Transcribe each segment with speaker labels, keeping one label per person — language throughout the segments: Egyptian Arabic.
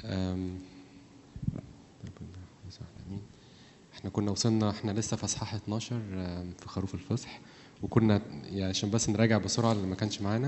Speaker 1: أم، احنا كنا وصلنا احنا لسه في اصحاح 12 أم، في خروف الفصح وكنا يعني عشان بس نراجع بسرعه اللي ما كانش معانا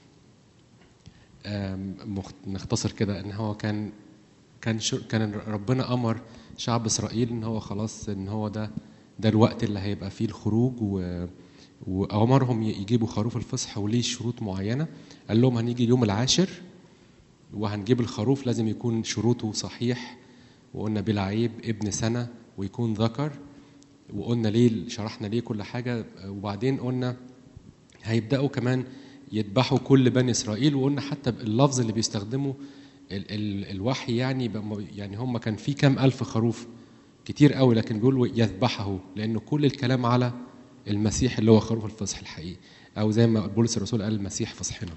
Speaker 1: أم، مخت- نختصر كده ان هو كان كان شر- كان ربنا امر شعب اسرائيل ان هو خلاص ان هو ده ده الوقت اللي هيبقى فيه الخروج و وامرهم ي- يجيبوا خروف الفصح وليه شروط معينه قال لهم هنيجي اليوم العاشر وهنجيب الخروف لازم يكون شروطه صحيح وقلنا بلا عيب ابن سنه ويكون ذكر وقلنا ليه شرحنا ليه كل حاجه وبعدين قلنا هيبداوا كمان يذبحوا كل بني اسرائيل وقلنا حتى اللفظ اللي بيستخدمه ال ال الوحي يعني بم- يعني هم كان في كام الف خروف كتير قوي لكن بيقولوا يذبحه لان كل الكلام على المسيح اللي هو خروف الفصح الحقيقي او زي ما بولس الرسول قال المسيح فصحنا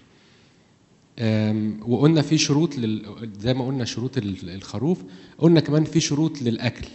Speaker 1: أم، وقلنا في شروط لل... زي ما قلنا شروط ال- الخروف قلنا كمان في شروط للاكل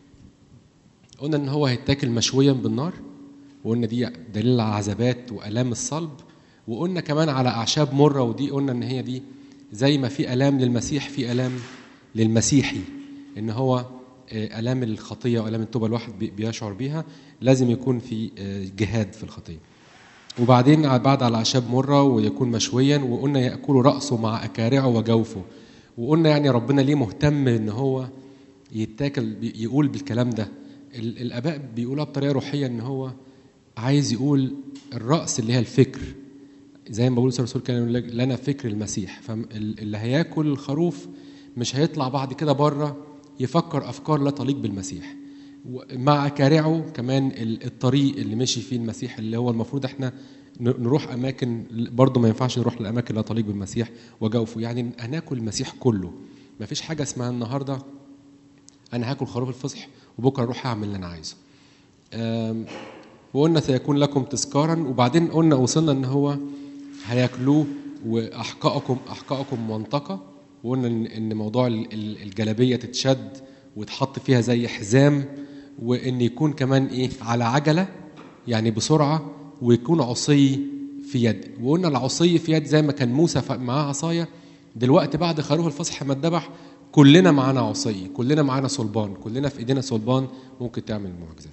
Speaker 1: قلنا ان هو هيتاكل مشويا بالنار وقلنا دي دليل على عذابات والام الصلب وقلنا كمان على اعشاب مره ودي قلنا ان هي دي زي ما في الام للمسيح في الام للمسيحي ان هو آه، الام الخطيه والام التوبه الواحد بي- بيشعر بيها لازم يكون في آه، جهاد في الخطيه وبعدين ع- بعد على اعشاب مره ويكون مشويا وقلنا ياكل راسه مع اكارعه وجوفه وقلنا يعني ربنا ليه مهتم ان هو يتاكل بي- يقول بالكلام ده ال- الاباء بيقولها بطريقه روحيه ان هو عايز يقول الراس اللي هي الفكر زي ما بقول الرسول كان يقول لك لنا فكر المسيح فاللي هياكل الخروف مش هيطلع بعد كده بره يفكر افكار لا تليق بالمسيح مع كارعه كمان ال- الطريق اللي مشي فيه المسيح اللي هو المفروض احنا ن- نروح اماكن برضه ما ينفعش نروح لاماكن لا تليق بالمسيح وجوفه يعني هناكل المسيح كله ما فيش حاجه اسمها النهارده انا هاكل خروف الفصح وبكره اروح اعمل اللي انا عايزه آم، وقلنا سيكون لكم تذكارا وبعدين قلنا وصلنا ان هو هياكلوه واحقائكم احقائكم منطقه وقلنا ان إن موضوع ال- ال- الجلابيه تتشد وتحط فيها زي حزام وان يكون كمان ايه على عجله يعني بسرعه ويكون عصي في يد وقلنا العصي في يد زي ما كان موسى ف- معاه عصايه دلوقتي بعد خروف الفصح ما اتذبح كلنا معانا عصي كلنا معانا صلبان كلنا في ايدينا صلبان ممكن تعمل معجزات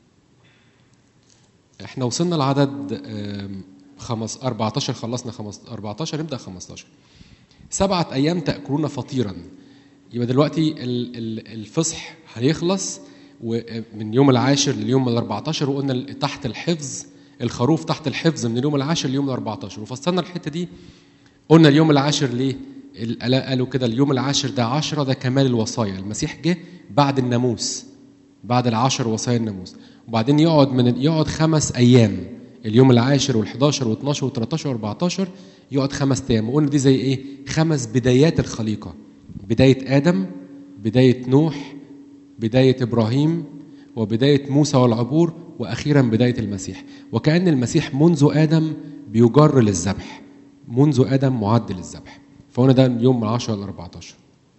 Speaker 1: احنا وصلنا لعدد آم، خمس 14 خلصنا خمس 14 نبدا 15 سبعة أيام تأكلون فطيرا يبقى دلوقتي ال- ال- الفصح هيخلص ومن يوم العاشر لليوم ال 14 وقلنا ال- تحت الحفظ الخروف تحت الحفظ من اليوم العاشر لليوم ال 14 وفصلنا الحتة دي قلنا اليوم العاشر ليه؟ الآلاء قالوا كده اليوم العاشر ده عشرة ده كمال الوصايا المسيح جه بعد الناموس بعد العشر وصايا الناموس وبعدين يقعد من يقعد خمس ايام اليوم العاشر وال11 و12 و13 و14 يقعد خمس ايام وقلنا دي زي ايه؟ خمس بدايات الخليقه بدايه ادم بدايه نوح بدايه ابراهيم وبدايه موسى والعبور واخيرا بدايه المسيح وكان المسيح منذ ادم بيجر للذبح منذ ادم معد للذبح فهنا ده يوم من 10 ل 14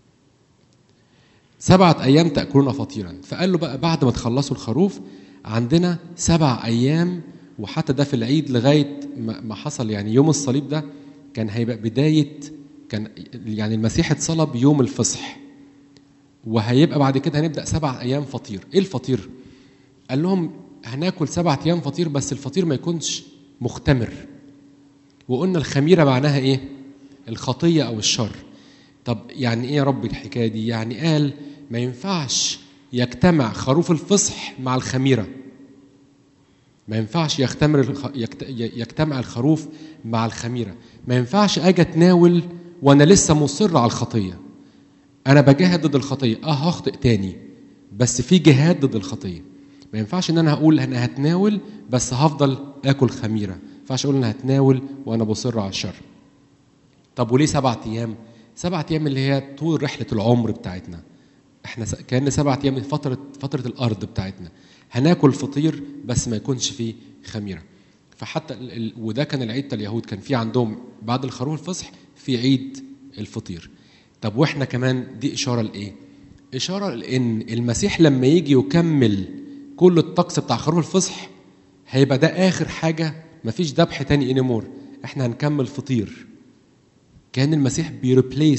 Speaker 1: سبعة أيام تأكلون فطيرا فقال له بقى بعد ما تخلصوا الخروف عندنا سبع أيام وحتى ده في العيد لغاية ما ما حصل يعني يوم الصليب ده كان هيبقى بداية كان يعني المسيح اتصلب يوم الفصح وهيبقى بعد كده هنبدأ سبع أيام فطير إيه الفطير؟ قال لهم هناكل سبعة أيام فطير بس الفطير ما يكونش مختمر وقلنا الخميرة معناها إيه؟ الخطية أو الشر طب يعني ايه يا رب الحكايه دي؟ يعني قال ما ينفعش يجتمع خروف الفصح مع الخميره. ما ينفعش يختمر الخ... يكت... يجتمع الخروف مع الخميره، ما ينفعش اجي اتناول وانا لسه مصر على الخطيه. انا بجاهد ضد الخطيه، اه هخطئ تاني بس في جهاد ضد الخطيه. ما ينفعش ان انا هقول انا هتناول بس هفضل اكل خميره، ما ينفعش اقول انا هتناول وانا بصر على الشر. طب وليه سبعة أيام؟ سبعة أيام اللي هي طول رحلة العمر بتاعتنا. احنا س- كأن سبعة أيام فترة فترة الأرض بتاعتنا. هناكل فطير بس ما يكونش فيه خميرة. فحتى ال... ال... وده كان العيد بتاع اليهود كان في عندهم بعد الخروف الفصح في عيد الفطير. طب واحنا كمان دي إشارة لإيه؟ إشارة لأن المسيح لما يجي يكمل كل الطقس بتاع خروف الفصح هيبقى ده آخر حاجة مفيش ذبح تاني انيمور احنا هنكمل فطير كان المسيح بيريبليس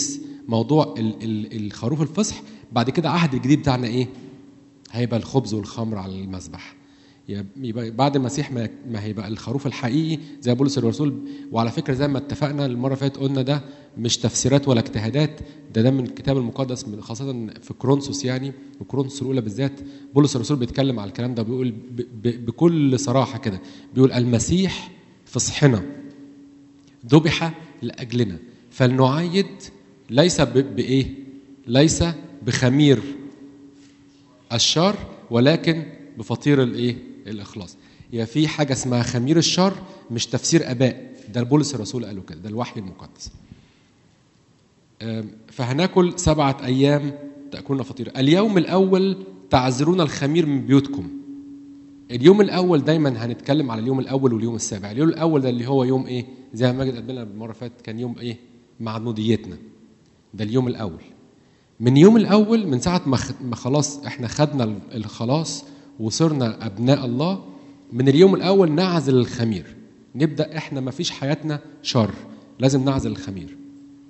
Speaker 1: موضوع ال ال الخروف الفصح بعد كده عهد الجديد بتاعنا ايه هيبقى الخبز والخمر على المذبح يبقى بعد المسيح ما ما هيبقى الخروف الحقيقي زي بولس الرسول وعلى فكره زي ما اتفقنا المره اللي فاتت قلنا ده مش تفسيرات ولا اجتهادات ده ده من الكتاب المقدس من خاصه في كرونسوس يعني وكرونسوس الاولى بالذات بولس الرسول بيتكلم على الكلام ده بيقول ب ب بكل صراحه كده بيقول المسيح فصحنا ذبح لاجلنا فلنعيد ليس بايه؟ ليس بخمير الشر ولكن بفطير الايه؟ الاخلاص. يا في حاجه اسمها خمير الشر مش تفسير اباء ده بولس الرسول قالوا كده ده الوحي المقدس. فهناكل سبعه ايام تاكلون فطير. اليوم الاول تعزرون الخمير من بيوتكم. اليوم الاول دايما هنتكلم على اليوم الاول واليوم السابع، اليوم الاول ده اللي هو يوم ايه؟ زي ما ماجد قال لنا المره اللي فاتت كان يوم ايه؟ معموديتنا. ده اليوم الاول. من يوم الاول من ساعه ما خلاص احنا خدنا الخلاص وصرنا ابناء الله من اليوم الاول نعزل الخمير نبدا احنا ما فيش حياتنا شر لازم نعزل الخمير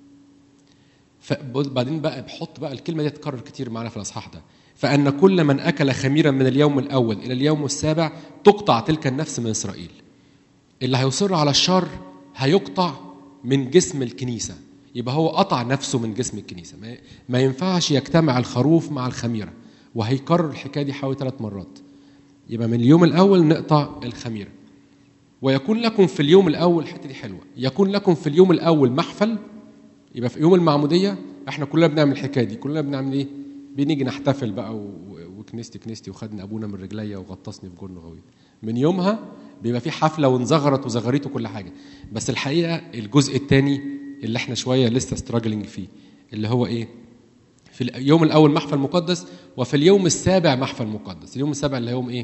Speaker 1: فبعدين بقى بحط بقى الكلمه دي تتكرر كتير معانا في الاصحاح ده فان كل من اكل خميرا من اليوم الاول الى اليوم السابع تقطع تلك النفس من اسرائيل اللي هيصر على الشر هيقطع من جسم الكنيسه يبقى هو قطع نفسه من جسم الكنيسه ما ينفعش يجتمع الخروف مع الخميره وهيكرر الحكايه دي حوالي ثلاث مرات يبقى من اليوم الاول نقطع الخميره ويكون لكم في اليوم الاول الحته دي حلوه يكون لكم في اليوم الاول محفل يبقى في يوم المعموديه احنا كلنا بنعمل الحكايه دي كلنا بنعمل ايه بنيجي نحتفل بقى و... وكنيستي كنيستي وخدنا ابونا من رجليا وغطسني في جرن غويط من يومها بيبقى في حفله وانزغرت وزغريت وكل حاجه بس الحقيقه الجزء الثاني اللي احنا شويه لسه ستراجلينج فيه اللي هو ايه في اليوم الاول محفل مقدس وفي اليوم السابع محفل مقدس اليوم السابع اللي يوم ايه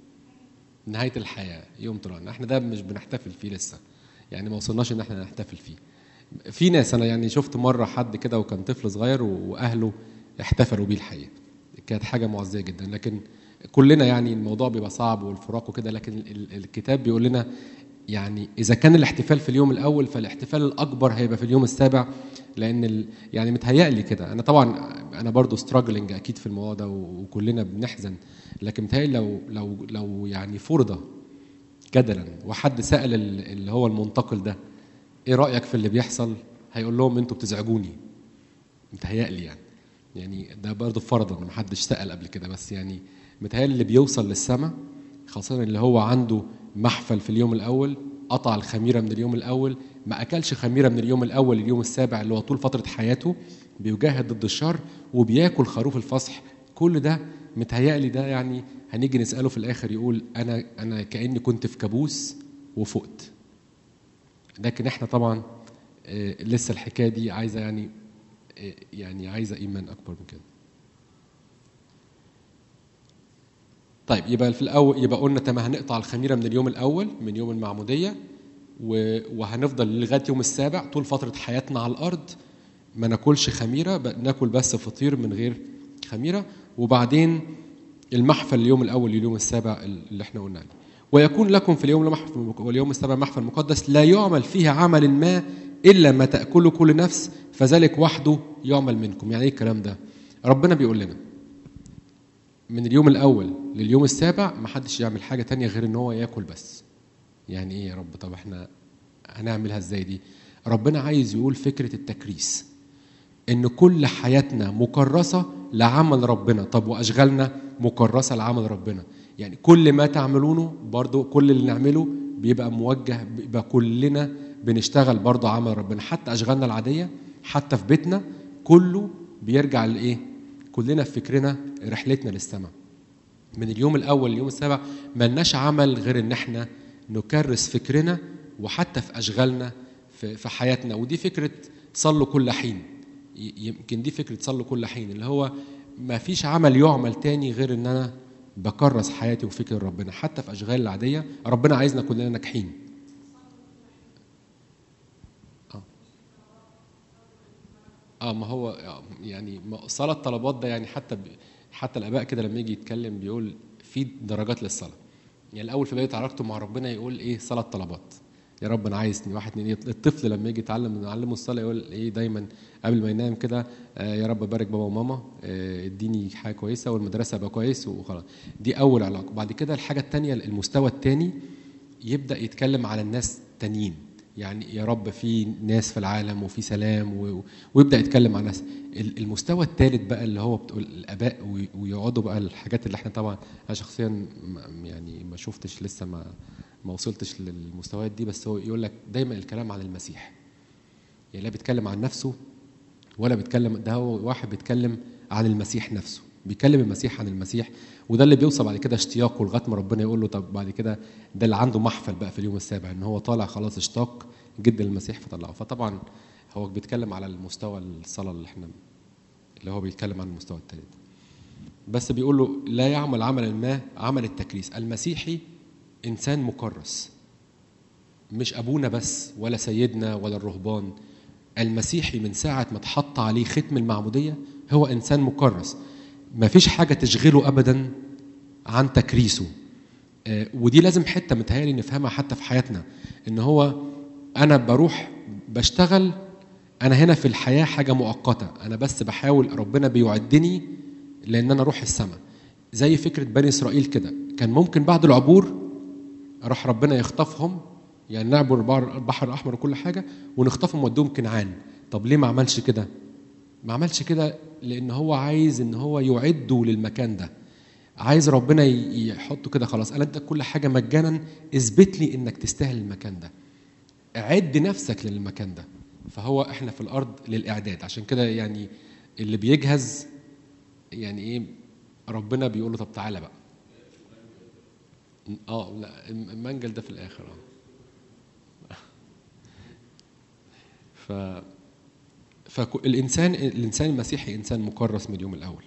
Speaker 1: نهايه الحياه يوم طلعنا احنا ده مش بنحتفل فيه لسه يعني ما وصلناش ان احنا نحتفل فيه في ناس انا يعني شفت مره حد كده وكان طفل صغير واهله احتفلوا بيه الحقيقه كانت حاجه معزيه جدا لكن كلنا يعني الموضوع بيبقى صعب والفراق وكده لكن الكتاب بيقول لنا يعني اذا كان الاحتفال في اليوم الاول فالاحتفال الاكبر هيبقى في اليوم السابع لان ال... يعني متهيألي كده انا طبعا انا برضو ستراجلنج اكيد في الموضوع ده وكلنا بنحزن لكن متهيألي لو لو لو يعني فرض جدلا وحد سأل اللي هو المنتقل ده ايه رأيك في اللي بيحصل هيقول لهم انتوا بتزعجوني متهيألي يعني يعني ده برضه فرضا ما حدش سأل قبل كده بس يعني متهيألي اللي بيوصل للسماء خاصة اللي هو عنده محفل في اليوم الأول قطع الخميرة من اليوم الأول ما أكلش خميرة من اليوم الأول لليوم السابع اللي هو طول فترة حياته بيجاهد ضد الشر وبياكل خروف الفصح كل ده متهيألي ده يعني هنيجي نسأله في الآخر يقول أنا أنا كأني كنت في كابوس وفقت لكن احنا طبعا آه لسه الحكاية دي عايزة يعني آه يعني عايزة إيمان أكبر من كده طيب يبقى في الاول يبقى قلنا تمام هنقطع الخميره من اليوم الاول من يوم المعموديه وهنفضل لغايه يوم السابع طول فتره حياتنا على الارض ما ناكلش خميره ناكل بس فطير من غير خميره وبعدين المحفل اليوم الاول لليوم السابع اللي احنا قلنا عليه ويكون لكم في اليوم المحفل واليوم السابع محفل مقدس لا يعمل فيه عمل ما الا ما تاكله كل نفس فذلك وحده يعمل منكم يعني ايه الكلام ده ربنا بيقول لنا من اليوم الاول لليوم السابع ما حدش يعمل حاجه تانية غير ان هو ياكل بس يعني ايه يا رب طب احنا هنعملها ازاي دي ربنا عايز يقول فكره التكريس ان كل حياتنا مكرسه لعمل ربنا طب واشغالنا مكرسه لعمل ربنا يعني كل ما تعملونه برضو كل اللي نعمله بيبقى موجه بيبقى كلنا بنشتغل برضو عمل ربنا حتى اشغالنا العاديه حتى في بيتنا كله بيرجع لايه كلنا في فكرنا رحلتنا للسماء من اليوم الاول لليوم السابع ملناش عمل غير ان احنا نكرس فكرنا وحتى في اشغالنا في, في حياتنا ودي فكره صلوا كل حين يمكن دي فكره صلوا كل حين اللي هو ما فيش عمل يعمل تاني غير ان انا بكرس حياتي وفكر ربنا حتى في اشغال العاديه ربنا عايزنا كلنا ناجحين اه اه ما هو يعني صلاه الطلبات ده يعني حتى ب... حتى الاباء كده لما يجي يتكلم بيقول في درجات للصلاه يعني الاول في بدايه علاقته مع ربنا يقول ايه صلاه طلبات يا رب انا عايزني واحد اتنين الطفل لما يجي يتعلم نعلمه الصلاه يقول ايه دايما قبل ما ينام كده آه يا رب بارك بابا وماما آه اديني حاجه كويسه والمدرسه ابقى كويس وخلاص دي اول علاقه بعد كده الحاجه الثانيه المستوى الثاني يبدا يتكلم على الناس تانيين يعني يا رب في ناس في العالم وفي سلام و... ويبدا يتكلم عن ناس المستوى الثالث بقى اللي هو بتقول الاباء ويقعدوا بقى الحاجات اللي احنا طبعا انا شخصيا يعني ما شفتش لسه ما ما وصلتش للمستويات دي بس هو يقول لك دايما الكلام عن المسيح يعني لا بيتكلم عن نفسه ولا بيتكلم ده هو واحد بيتكلم عن المسيح نفسه بيكلم المسيح عن المسيح وده اللي بيوصل بعد كده اشتياقه لغايه ما ربنا يقول له طب بعد كده ده اللي عنده محفل بقى في اليوم السابع ان هو طالع خلاص اشتاق جدا للمسيح فطلعه فطبعا هو بيتكلم على المستوى الصلاه اللي احنا اللي هو بيتكلم عن المستوى الثالث بس بيقول له لا يعمل عملا ما عمل التكريس المسيحي انسان مكرس مش ابونا بس ولا سيدنا ولا الرهبان المسيحي من ساعه ما اتحط عليه ختم المعموديه هو انسان مكرس ما فيش حاجه تشغله ابدا عن تكريسه آه ودي لازم حته متهيألي نفهمها حتى في حياتنا ان هو انا بروح بشتغل انا هنا في الحياه حاجه مؤقته انا بس بحاول ربنا بيعدني لان انا اروح السماء زي فكره بني اسرائيل كده كان ممكن بعد العبور راح ربنا يخطفهم يعني نعبر البحر الاحمر وكل حاجه ونخطفهم ودوهم كنعان طب ليه ما عملش كده ما عملش كده لان هو عايز ان هو يعده للمكان ده عايز ربنا يحطه كده خلاص انا اديك كل حاجه مجانا اثبت لي انك تستاهل المكان ده اعد نفسك للمكان ده فهو احنا في الارض للاعداد عشان كده يعني اللي بيجهز يعني ايه ربنا بيقول له طب تعالى بقى اه لا المنجل ده في الاخر اه ف فالانسان الانسان المسيحي انسان مكرس من اليوم الاول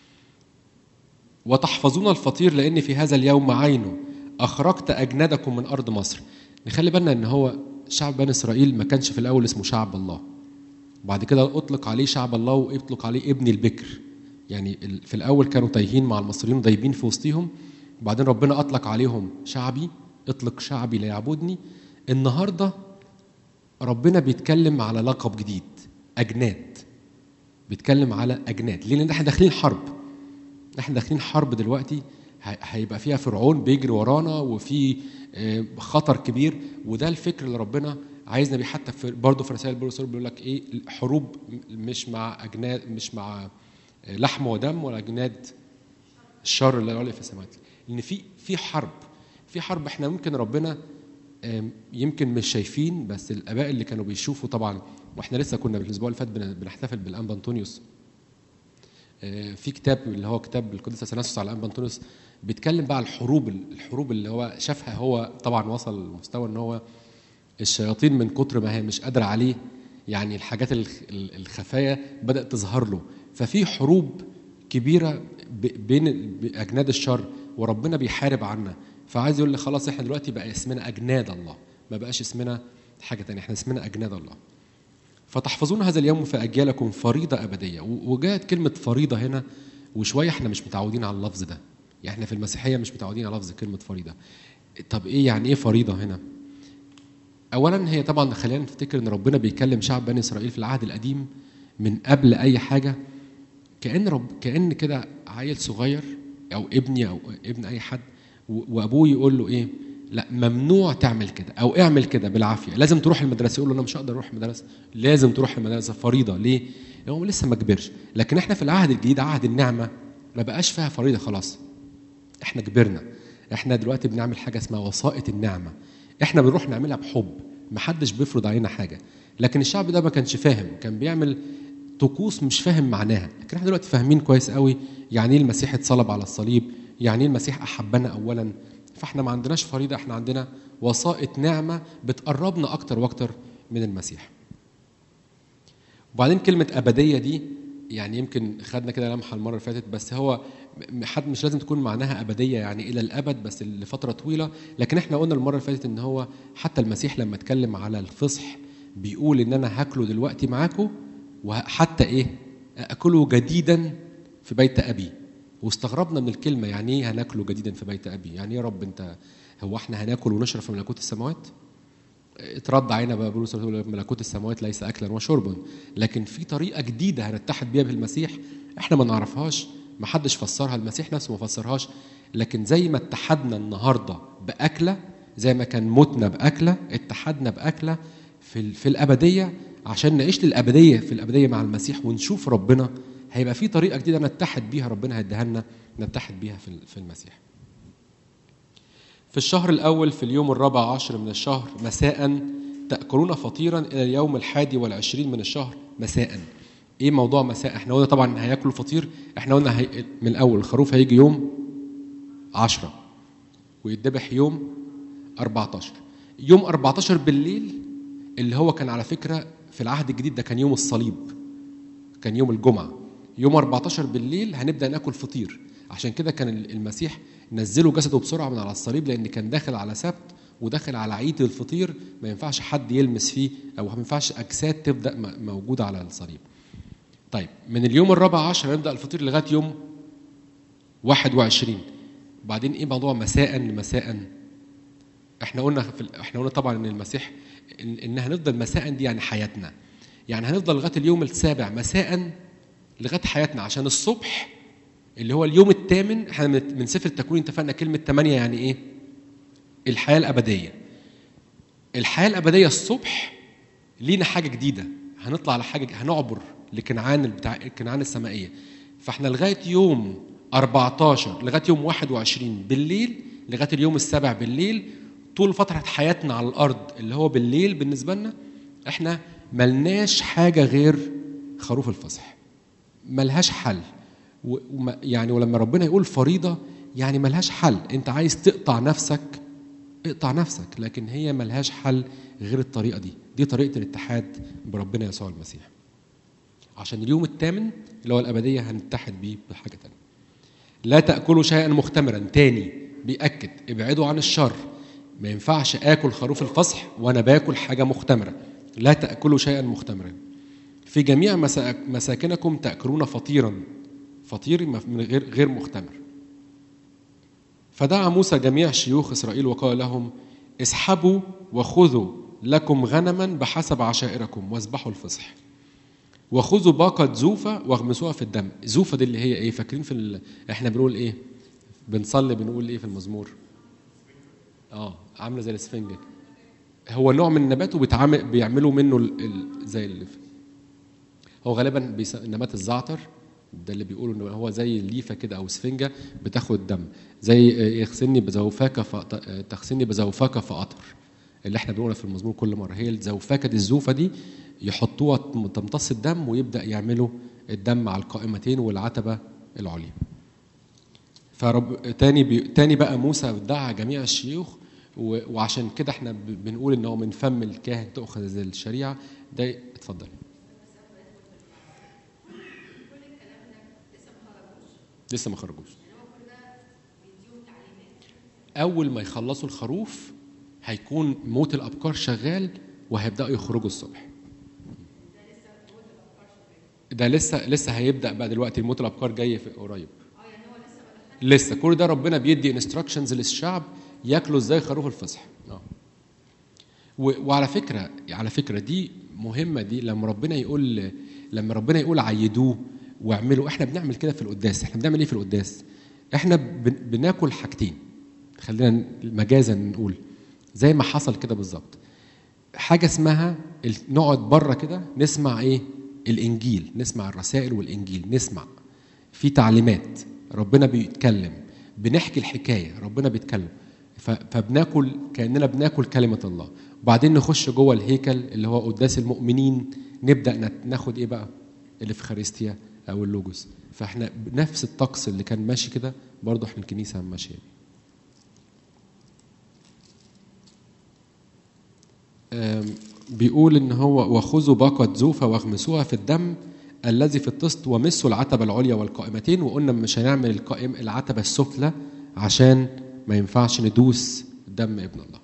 Speaker 1: وتحفظون الفطير لان في هذا اليوم عينه اخرجت اجنادكم من ارض مصر نخلي بالنا ان هو شعب بني اسرائيل ما كانش في الاول اسمه شعب الله بعد كده اطلق عليه شعب الله واطلق عليه ابن البكر يعني في الاول كانوا تايهين مع المصريين ضايبين في وسطهم وبعدين ربنا اطلق عليهم شعبي اطلق شعبي ليعبدني النهارده ربنا بيتكلم على لقب جديد اجناد بيتكلم على اجناد ليه لان احنا داخلين حرب احنا داخلين حرب دلوقتي هيبقى فيها فرعون بيجري ورانا وفي خطر كبير وده الفكر اللي ربنا عايزنا بيه حتى في برضه في رسائل بولس بيقول لك ايه حروب مش مع اجناد مش مع لحم ودم ولا اجناد الشر اللي يعلق في السماوات لان في في حرب في حرب احنا ممكن ربنا يمكن مش شايفين بس الاباء اللي كانوا بيشوفوا طبعا واحنا لسه كنا الاسبوع اللي فات بنحتفل بالانبا انطونيوس في كتاب اللي هو كتاب القديس اثناسوس على انبا انطونيوس بيتكلم بقى على الحروب الحروب اللي هو شافها هو طبعا وصل لمستوى ان هو الشياطين من كتر ما هي مش قادره عليه يعني الحاجات الخفايا بدات تظهر له ففي حروب كبيره بين اجناد الشر وربنا بيحارب عنا فعايز يقول لي خلاص احنا دلوقتي بقى اسمنا اجناد الله ما بقاش اسمنا حاجه تانية احنا اسمنا اجناد الله فتحفظون هذا اليوم في اجيالكم فريضه ابديه وجاءت كلمه فريضه هنا وشويه احنا مش متعودين على اللفظ ده يعني احنا في المسيحيه مش متعودين على لفظ كلمه فريضه طب ايه يعني ايه فريضه هنا اولا هي طبعا خلينا نفتكر ان ربنا بيكلم شعب بني اسرائيل في العهد القديم من قبل اي حاجه كان رب كان كده عيل صغير او ابني او ابن اي حد وابوه يقول له ايه لا ممنوع تعمل كده او اعمل كده بالعافيه لازم تروح المدرسه يقول له انا مش هقدر اروح المدرسه لازم تروح المدرسه فريضه ليه هو لسه ما كبرش لكن احنا في العهد الجديد عهد النعمه ما بقاش فيها فريضه خلاص احنا كبرنا احنا دلوقتي بنعمل حاجه اسمها وسائط النعمه احنا بنروح نعملها بحب محدش بيفرض علينا حاجه لكن الشعب ده ما كانش فاهم كان بيعمل طقوس مش فاهم معناها لكن احنا دلوقتي فاهمين كويس قوي يعني ايه المسيح اتصلب على الصليب يعني ايه المسيح احبنا اولا فاحنا ما عندناش فريضه احنا عندنا وسائط نعمه بتقربنا اكتر واكتر من المسيح وبعدين كلمه ابديه دي يعني يمكن خدنا كده لمحه المره اللي فاتت بس هو حد مش لازم تكون معناها ابديه يعني الى الابد بس لفتره طويله لكن احنا قلنا المره اللي فاتت ان هو حتى المسيح لما اتكلم على الفصح بيقول ان انا هاكله دلوقتي معاكم وحتى ايه اكله جديدا في بيت ابي واستغربنا من الكلمه يعني ايه هناكله جديدا في بيت ابي يعني يا رب انت هو احنا هناكل ونشرب في ملكوت السماوات اترد علينا بقى بولس الرسول ملكوت السماوات ليس اكلا وشربا لكن في طريقه جديده هنتحد بيها بالمسيح احنا ما نعرفهاش ما حدش فسرها المسيح نفسه ما فسرهاش لكن زي ما اتحدنا النهارده باكله زي ما كان موتنا باكله اتحدنا باكله في ال- في الابديه عشان نعيش للابديه في الابديه مع المسيح ونشوف ربنا هيبقى في طريقه جديده نتحد بيها ربنا هيديها لنا نتحد بيها في ال- في المسيح في الشهر الأول في اليوم الرابع عشر من الشهر مساء تأكلون فطيرا إلى اليوم الحادي والعشرين من الشهر مساء إيه موضوع مساء؟ إحنا قلنا طبعا هياكلوا فطير إحنا قلنا هي... من الأول الخروف هيجي يوم عشرة ويتذبح يوم 14 يوم 14 بالليل اللي هو كان على فكرة في العهد الجديد ده كان يوم الصليب كان يوم الجمعة يوم 14 بالليل هنبدأ ناكل فطير عشان كده كان المسيح نزلوا جسده بسرعة من على الصليب لأن كان داخل على سبت وداخل على عيد الفطير ما ينفعش حد يلمس فيه أو ما ينفعش أجساد تبدأ م- موجودة على الصليب طيب من اليوم الرابع عشر نبدأ الفطير لغاية يوم 21 وبعدين ايه موضوع مساء مساء احنا قلنا في ال- احنا قلنا طبعا ان المسيح إن, ان هنفضل مساء دي يعني حياتنا يعني هنفضل لغايه اليوم السابع مساء لغايه حياتنا عشان الصبح اللي هو اليوم الثامن احنا من من سفر التكوين اتفقنا كلمه ثمانيه يعني ايه؟ الحياه الابديه. الحياه الابديه الصبح لينا حاجه جديده هنطلع على حاجه هنعبر لكنعان بتاع كنعان السمائيه. فاحنا لغايه يوم 14 لغايه يوم 21 بالليل لغايه اليوم السابع بالليل طول فتره حياتنا على الارض اللي هو بالليل بالنسبه لنا احنا ملناش حاجه غير خروف الفصح. ملهاش حل و- وما- يعني ولما ربنا يقول فريضة يعني ملهاش حل انت عايز تقطع نفسك اقطع نفسك لكن هي ملهاش حل غير الطريقة دي دي طريقة الاتحاد بربنا يسوع المسيح عشان اليوم الثامن اللي هو الأبدية هنتحد بيه بحاجة تانية لا تأكلوا شيئا مختمرا تاني بيأكد ابعدوا عن الشر ما ينفعش آكل خروف الفصح وأنا باكل حاجة مختمرة لا تأكلوا شيئا مختمرا في جميع مسا- مساكنكم تأكلون فطيرا فطير مف- من غير غير مختمر فدعا موسى جميع شيوخ إسرائيل وقال لهم اسحبوا وخذوا لكم غنما بحسب عشائركم واذبحوا الفصح وخذوا باقة زوفة واغمسوها في الدم زوفة دي اللي هي ايه فاكرين في ال... احنا بنقول ايه بنصلي بنقول ايه في المزمور اه عامله زي الاسفنجة هو نوع من النبات وبيتعامل بيعملوا منه ال... ال... زي اللي هو غالبا بيس... نبات الزعتر ده اللي بيقولوا ان هو زي الليفه كده او سفنجه بتاخد دم زي يغسلني بزوفاك ف... تغسلني بزوفاك فاطر اللي احنا بنقولها في المزمور كل مره هي الزوفاكه دي الزوفه دي يحطوها تمتص الدم ويبدا يعملوا الدم على القائمتين والعتبه العليا فرب تاني بي... تاني بقى موسى دعا جميع الشيوخ و... وعشان كده احنا ب... بنقول ان هو من فم الكاهن تؤخذ الشريعه ده اتفضل لسه ما خرجوش اول ما يخلصوا الخروف هيكون موت الابكار شغال وهيبداوا يخرجوا الصبح ده لسه لسه هيبدا بقى دلوقتي الموت الابكار جاي في قريب لسه كل ده ربنا بيدي انستراكشنز للشعب ياكلوا ازاي خروف الفصح اه و- وعلى فكره على فكره دي مهمه دي لما ربنا يقول لما ربنا يقول عيدوه واعملوا احنا بنعمل كده في القداس احنا بنعمل ايه في القداس احنا بن- بناكل حاجتين خلينا مجازا نقول زي ما حصل كده بالظبط حاجه اسمها ال- نقعد بره كده نسمع ايه الانجيل نسمع الرسائل والانجيل نسمع في تعليمات ربنا بيتكلم بنحكي الحكايه ربنا بيتكلم ف- فبناكل كاننا بناكل كلمه الله وبعدين نخش جوه الهيكل اللي هو قداس المؤمنين نبدا نت- ناخد ايه بقى الافخارستيا او اللوجوس فاحنا نفس الطقس اللي كان ماشي كده برضه احنا الكنيسه ماشيه بيه آم، بيقول ان هو وخذوا باقة زوفة واغمسوها في الدم الذي في الطست ومسوا العتبة العليا والقائمتين وقلنا مش هنعمل القائم العتبة السفلى عشان ما ينفعش ندوس دم ابن الله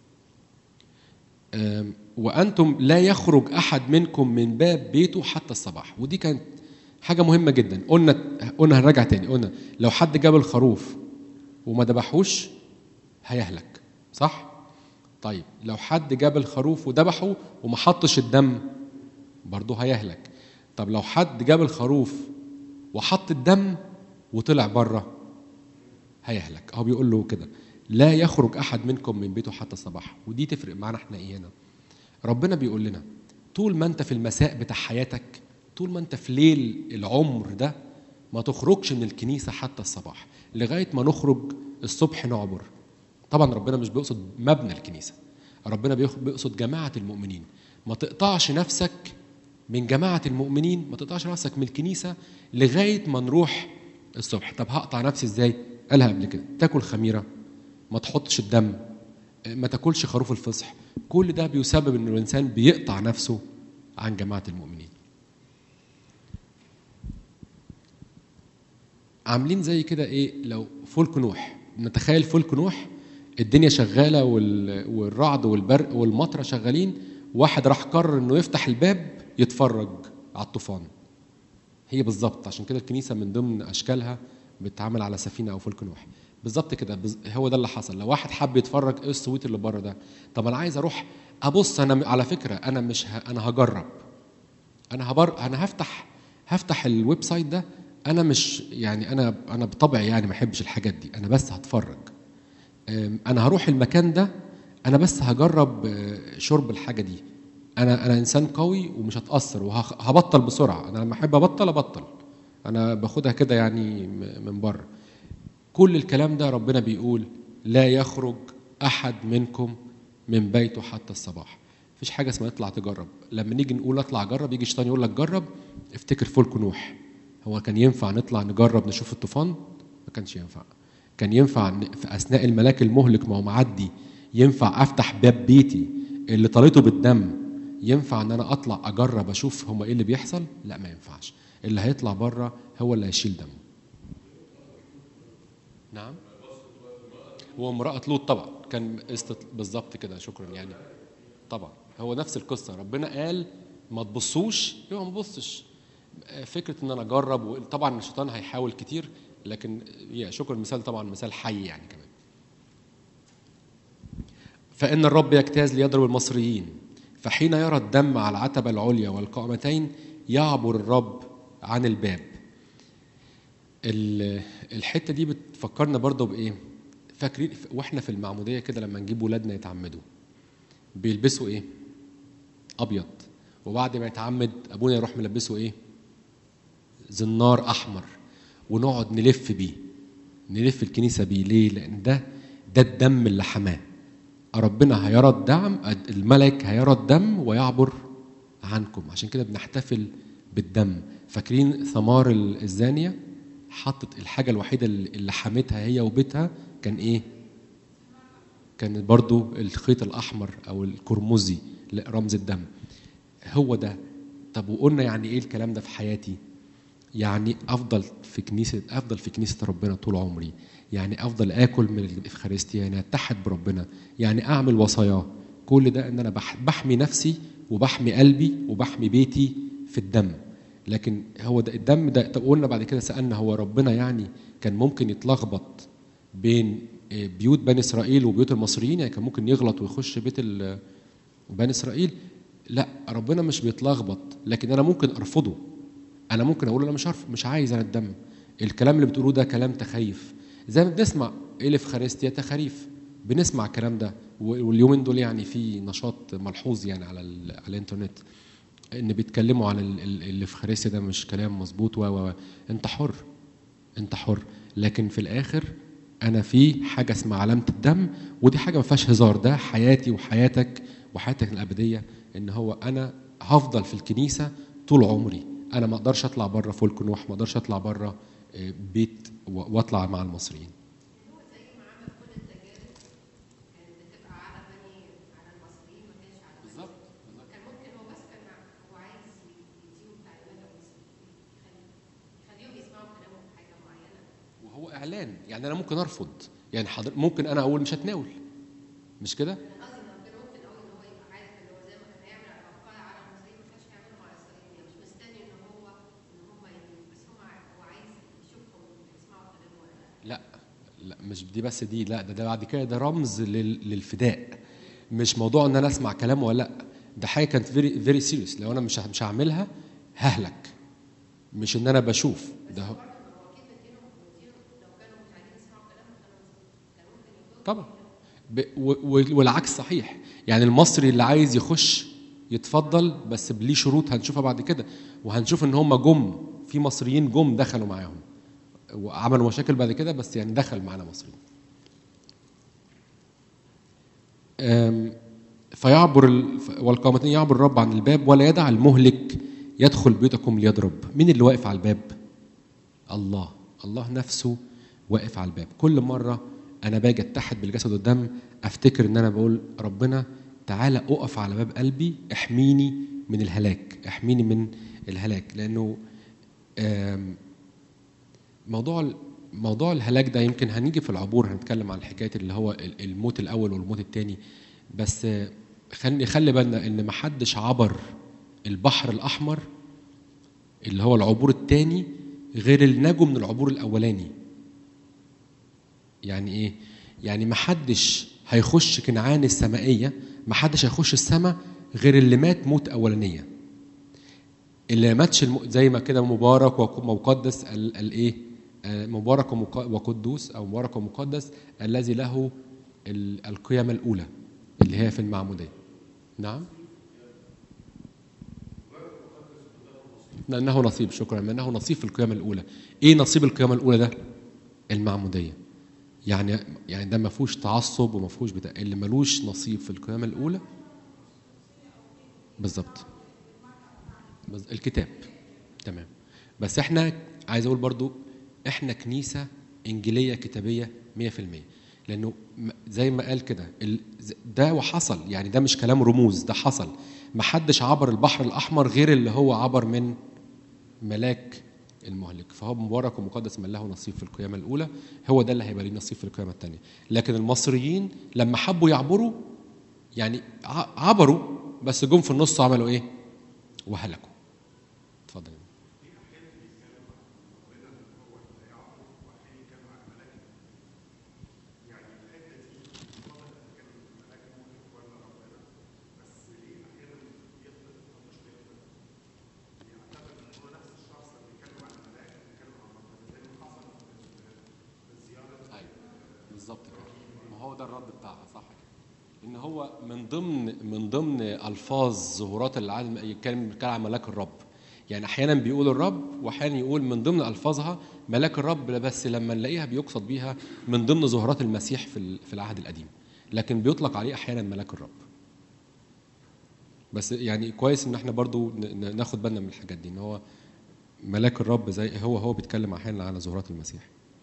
Speaker 1: آم، وأنتم لا يخرج أحد منكم من باب بيته حتى الصباح ودي كانت حاجة مهمة جدا قلنا قلنا هنراجع تاني قلنا لو حد جاب الخروف وما ذبحوش هيهلك صح؟ طيب لو حد جاب الخروف وذبحه وما حطش الدم برضه هيهلك طب لو حد جاب الخروف وحط الدم وطلع بره هيهلك هو بيقول له كده لا يخرج احد منكم من بيته حتى الصباح ودي تفرق معانا احنا ايه هنا ربنا بيقول لنا طول ما انت في المساء بتاع حياتك طول ما انت في ليل العمر ده ما تخرجش من الكنيسه حتى الصباح لغايه ما نخرج الصبح نعبر طبعا ربنا مش بيقصد مبنى الكنيسه ربنا بيخ- بيقصد جماعه المؤمنين ما تقطعش نفسك من جماعه المؤمنين ما تقطعش نفسك من الكنيسه لغايه ما نروح الصبح طب هقطع نفسي ازاي قالها قبل كده تاكل خميره ما تحطش الدم ما تاكلش خروف الفصح كل ده بيسبب ان الانسان بيقطع نفسه عن جماعه المؤمنين عاملين زي كده ايه لو فلك نوح نتخيل فلك نوح الدنيا شغاله وال- والرعد والبرق والمطره شغالين واحد راح قرر انه يفتح الباب يتفرج على الطوفان هي بالظبط عشان كده الكنيسه من ضمن اشكالها بتتعامل على سفينه او فلك نوح بالظبط كده بز- هو ده اللي حصل لو واحد حب يتفرج ايه الصوت اللي بره ده طب انا عايز اروح ابص انا م- على فكره انا مش ه... انا هجرب انا هبر انا هفتح هفتح الويب سايت ده انا مش يعني انا انا بطبعي يعني ما احبش الحاجات دي انا بس هتفرج أم، انا هروح المكان ده انا بس هجرب آه، شرب الحاجه دي انا انا انسان قوي ومش هتاثر وهبطل بسرعه انا لما احب ابطل ابطل انا باخدها كده يعني م- من بره كل الكلام ده ربنا بيقول لا يخرج احد منكم من بيته حتى الصباح مفيش حاجه اسمها اطلع تجرب لما نيجي نقول اطلع اجرب يجي الشيطان يقول لك جرب افتكر فلك نوح هو كان ينفع نطلع نجرب نشوف الطوفان ما كانش ينفع كان ينفع ن- في اثناء الملاك المهلك ما هو معدي ينفع افتح باب بيتي اللي طالته بالدم ينفع ان انا اطلع اجرب اشوف هما ايه اللي بيحصل لا ما ينفعش اللي هيطلع بره هو اللي هيشيل دمه نعم وامرأة لوط طبعا كان استط... بالظبط كده شكرا يعني طبعا هو نفس القصة ربنا قال ما تبصوش يبقى ما تبصش فكرة ان انا اجرب طبعا الشيطان هيحاول كتير لكن يا شكرا مثال طبعا مثال حي يعني كمان فإن الرب يجتاز ليضرب المصريين فحين يرى الدم على العتبة العليا والقائمتين يعبر الرب عن الباب ال- الحته دي بتفكرنا برضه بايه فاكرين واحنا في المعموديه كده لما نجيب ولادنا يتعمدوا بيلبسوا ايه ابيض وبعد ما يتعمد ابونا يروح ملبسه ايه زنار احمر ونقعد نلف بيه نلف الكنيسه بيه ليه لان ده ده الدم اللي حماه ربنا هيرى الدم الملك هيرى الدم ويعبر عنكم عشان كده بنحتفل بالدم فاكرين ثمار الزانيه حطت الحاجه الوحيده اللي اللي حمتها هي وبيتها كان ايه كان برضو الخيط الاحمر او القرمزي رمز الدم هو ده طب وقلنا يعني ايه الكلام ده في حياتي يعني افضل في كنيسه افضل في كنيسه ربنا طول عمري يعني افضل اكل من الافخارستيا يعني اتحد بربنا يعني اعمل وصاياه كل ده ان انا بح- بحمي نفسي وبحمي قلبي وبحمي بيتي في الدم لكن هو ده الدم ده طب قلنا بعد كده سالنا هو ربنا يعني كان ممكن يتلخبط بين آه، بيوت بني اسرائيل وبيوت المصريين يعني كان ممكن يغلط ويخش بيت ال- بني اسرائيل لا ربنا مش بيتلخبط لكن انا ممكن ارفضه انا ممكن اقول انا مش عارف مش عايز انا الدم الكلام اللي بتقولوه ده كلام تخيف زي ما بنسمع ايه الافخارستيا تخاريف بنسمع الكلام ده واليومين دول يعني في نشاط ملحوظ يعني على ال- على الانترنت ان بيتكلموا عن ال- ال- الافخارستيا ده مش كلام مظبوط و و و. انت حر انت حر لكن في الاخر انا في حاجه اسمها علامه الدم ودي حاجه ما فيهاش هزار ده حياتي وحياتك وحياتك الابديه ان هو انا هفضل في الكنيسه طول عمري انا ما اقدرش اطلع بره فولك نوح ما اقدرش اطلع بره آه، بيت و- واطلع مع المصريين
Speaker 2: هو زي ما عمل كل التجارب كانت بتبقى على بني على المصريين ما كانش على بني
Speaker 1: بالظبط،
Speaker 2: كان ممكن هو بس كان هو عايز يديهم تعليمات او يخلي- يخليهم يسمعوا كلامه في حاجه معينه
Speaker 1: وهو اعلان يعني انا ممكن ارفض يعني حضر ممكن انا اقول مش هتناول مش كده
Speaker 2: انا قصدي ان ربنا ممكن قوي ان هو يبقى عارف ان هو زي ما كان هيعمل على الوقايه على المصريين ما كانش هيعمله مع اسرائيل مش مستني ان هو ان هم يجوا بس هو عارف- هو عايز يشوفهم يسمعوا كلامه ولا لا
Speaker 1: لا لا مش دي بس دي لا ده, ده بعد كده ده رمز لل- للفداء مش موضوع ان انا اسمع كلامه ولا لا ده حاجه كانت فيري فيري سيريس لو انا مش مش هعملها ههلك مش ان انا بشوف ده هو- طبعا ب... و... و... والعكس صحيح يعني المصري اللي عايز يخش يتفضل بس ليه شروط هنشوفها بعد كده وهنشوف ان هم جم في مصريين جم دخلوا معاهم وعملوا مشاكل بعد كده بس يعني دخل معانا مصريين أم، فيعبر ال... ف- والقامتين يعبر الرب عن الباب ولا يدع المهلك يدخل بيوتكم ليضرب مين اللي واقف على الباب الله الله نفسه واقف على الباب كل مرة أنا باجي أتحد بالجسد والدم أفتكر إن أنا بقول ربنا تعالى أقف على باب قلبي احميني من الهلاك احميني من الهلاك لأنه آم، موضوع ال- موضوع الهلاك ده يمكن هنيجي في العبور هنتكلم عن حكايه اللي هو ال- الموت الاول والموت الثاني بس آه، خلي خلي بالنا ان ما حدش عبر البحر الاحمر اللي هو العبور الثاني غير اللي نجوا من العبور الاولاني يعني ايه يعني ما حدش هيخش كنعان السمائيه ما حدش هيخش السماء غير اللي مات موت اولانيه اللي ماتش الم... زي ما كده مبارك وك- ومقدس ال- الايه آه، مبارك ومق- وقدوس او مبارك ومقدس الذي له ال- القيامه الاولى اللي هي في المعموديه نعم لانه نصيب شكرا لانه نصيب في القيامه الاولى ايه نصيب القيامه الاولى ده المعموديه يعني يعني ده ما فيهوش تعصب وما فيهوش بتاع اللي ملوش نصيب في القيامه الاولى بالظبط بز- الكتاب تمام بس احنا عايز اقول برضو احنا كنيسه انجيليه كتابيه 100% لانه م- زي ما قال كده ال- ز- ده وحصل يعني ده مش كلام رموز ده حصل ما حدش عبر البحر الاحمر غير اللي هو عبر من ملاك المهلك فهو مبارك ومقدس من له نصيب في القيامه الاولى هو ده اللي هيبقى ليه نصيب في القيامه الثانيه لكن المصريين لما حبوا يعبروا يعني ع- عبروا بس جم في النص عملوا ايه وهلكوا اتفضل يا ايوه بالظبط كده ما هو ده الرد بتاعها صح كده ان هو من ضمن من ضمن الفاظ ظهورات العالم يتكلم بيتكلم عن ملاك الرب يعني احيانا بيقول الرب واحيانا يقول من ضمن الفاظها ملاك الرب بس لما نلاقيها بيقصد بيها من ضمن ظهورات المسيح في ال- في العهد القديم لكن بيطلق عليه احيانا ملاك الرب بس يعني كويس ان احنا برضو ن- ن- ناخد بالنا من الحاجات دي ان هو ملاك الرب زي هو هو بيتكلم احيانا على ظهورات المسيح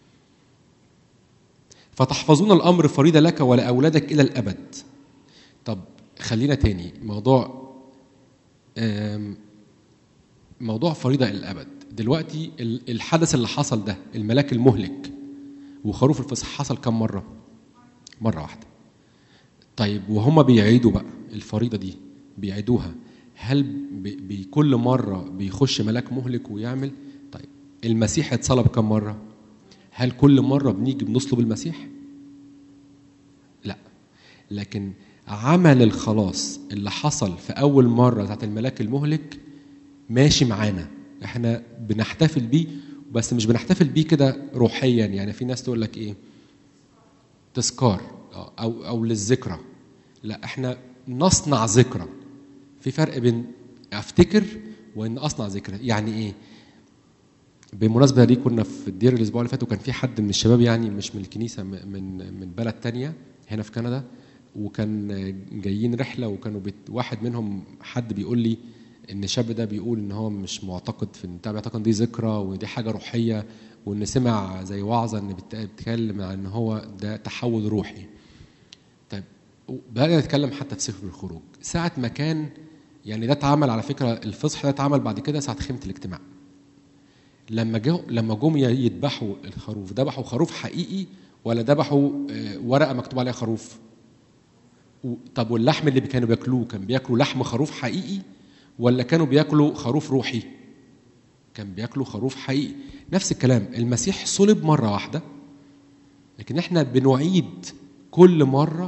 Speaker 1: فتحفظون الامر فريضه لك ولاولادك الى الابد طب خلينا تاني موضوع آم، موضوع فريضه الى الابد دلوقتي ال- الحدث اللي حصل ده الملاك المهلك وخروف الفصح حصل كم مره مره واحده طيب وهم بيعيدوا بقى الفريضه دي بيعيدوها هل بي بي- كل مره بيخش ملاك مهلك ويعمل طيب المسيح اتصلب كم مره هل كل مره بنيجي بنصلب المسيح لا لكن عمل الخلاص اللي حصل في اول مره بتاعت الملاك المهلك ماشي معانا احنا بنحتفل بيه بس مش بنحتفل بيه كده روحيا يعني في ناس تقول لك ايه تذكار آه، او او للذكرى لا احنا نصنع ذكرى في فرق بين افتكر وان اصنع ذكرى يعني ايه بالمناسبه دي كنا في الدير الاسبوع اللي فات وكان في حد من الشباب يعني مش من الكنيسه م- من من بلد تانية هنا في كندا وكان جايين رحله وكانوا بيت واحد منهم حد بيقول لي ان الشاب ده بيقول ان هو مش معتقد في بتاع بيعتقد إن دي ذكرى ودي حاجه روحيه وان سمع زي وعظه ان بت- بتتكلم عن ان هو ده تحول روحي طيب بدأنا نتكلم حتى في سفر الخروج ساعة ما كان يعني ده اتعمل على فكرة الفصح ده اتعمل بعد كده ساعة خيمة الاجتماع لما جو لما جم يذبحوا الخروف ذبحوا خروف حقيقي ولا ذبحوا آه، ورقة مكتوب عليها خروف و- طب واللحم اللي كانوا بياكلوه كان بياكلوا لحم خروف حقيقي ولا كانوا بياكلوا خروف روحي كان بياكلوا خروف حقيقي نفس الكلام المسيح صلب مرة واحدة لكن احنا بنعيد كل مرة